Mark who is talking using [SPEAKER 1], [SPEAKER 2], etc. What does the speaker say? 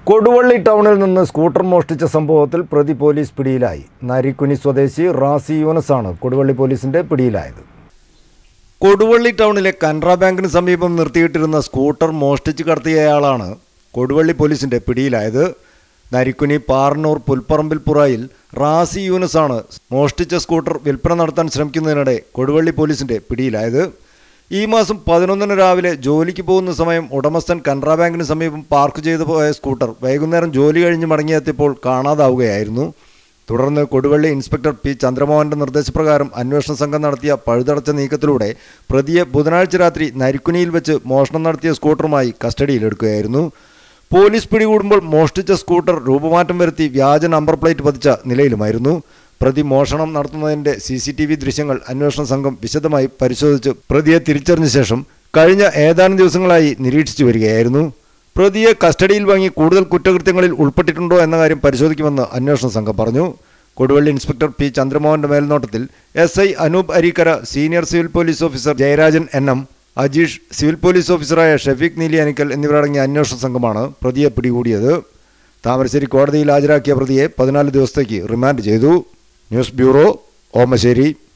[SPEAKER 1] കൊടുവള്ളി ടൗണിൽ നിന്ന് സ്കൂട്ടർ മോഷ്ടിച്ച സംഭവത്തിൽ പ്രതി പോലീസ് പിടിയിലായി നരിക്കുനി സ്വദേശി റാസി യൂനസാണ് കൊടുവള്ളി പോലീസിന്റെ പിടിയിലായത് കൊടുവള്ളി ടൗണിലെ കനറ ബാങ്കിന് സമീപം നിർത്തിയിട്ടിരുന്ന സ്കൂട്ടർ മോഷ്ടിച്ച് കടത്തിയയാളാണ് കൊടുവള്ളി പോലീസിന്റെ പിടിയിലായത് നരിക്കുനി പാറന്നൂർ പുൽപ്പറമ്പിൽ പുറയിൽ റാസി യൂനസാണ് മോഷ്ടിച്ച സ്കൂട്ടർ വിൽപ്പന നടത്താൻ ശ്രമിക്കുന്നതിനിടെ കൊടുവള്ളി പോലീസിന്റെ പിടിയിലായത് ഈ മാസം പതിനൊന്നിന് രാവിലെ ജോലിക്ക് പോകുന്ന സമയം ഉടമസ്ഥൻ കനറ ബാങ്കിന് സമീപം പാർക്ക് ചെയ്തു പോയ സ്കൂട്ടർ വൈകുന്നേരം ജോലി കഴിഞ്ഞ് മടങ്ങിയെത്തിയപ്പോൾ കാണാതാവുകയായിരുന്നു തുടർന്ന് കൊടുവള്ളി ഇൻസ്പെക്ടർ പി ചന്ദ്രമോഹന്റെ നിർദ്ദേശപ്രകാരം അന്വേഷണ സംഘം നടത്തിയ പഴുതടച്ച നീക്കത്തിലൂടെ പ്രതിയെ ബുധനാഴ്ച രാത്രി നരിക്കുനിയിൽ വെച്ച് മോഷണം നടത്തിയ സ്കൂട്ടറുമായി കസ്റ്റഡിയിലെടുക്കുകയായിരുന്നു പോലീസ് പിടികൂടുമ്പോൾ മോഷ്ടിച്ച സ്കൂട്ടർ രൂപമാറ്റം വരുത്തി വ്യാജ നമ്പർ പ്ലേറ്റ് പതിച്ച നിലയിലുമായിരുന്നു പ്രതി മോഷണം നടത്തുന്നതിന്റെ സി സി ടി വി ദൃശ്യങ്ങൾ അന്വേഷണ സംഘം വിശദമായി പരിശോധിച്ച് പ്രതിയെ തിരിച്ചറിഞ്ഞ ശേഷം കഴിഞ്ഞ ഏതാനും ദിവസങ്ങളായി നിരീക്ഷിച്ചു വരികയായിരുന്നു പ്രതിയെ കസ്റ്റഡിയിൽ വാങ്ങി കൂടുതൽ കുറ്റകൃത്യങ്ങളിൽ ഉൾപ്പെട്ടിട്ടുണ്ടോ എന്ന കാര്യം പരിശോധിക്കുമെന്ന് അന്വേഷണ സംഘം പറഞ്ഞു കൊടുവള്ളി ഇൻസ്പെക്ടർ പി ചന്ദ്രമോഹന്റെ മേൽനോട്ടത്തിൽ S I Anoop Areekkara senior civil police officer Jayarajan N M Ajeesh civil police ഓഫീസറായ ഷഫീഖ് നീലിയാനിക്കൽ എന്നിവരടങ്ങിയ അന്വേഷണ സംഘമാണ് പ്രതിയെ പിടികൂടിയത് താമരശ്ശേരി കോടതിയിൽ ഹാജരാക്കിയ പ്രതിയെ പതിനാല് ദിവസത്തേക്ക് റിമാൻഡ് ചെയ്തു ന്യൂസ് ബ്യൂറോ ഓമശ്ശേരി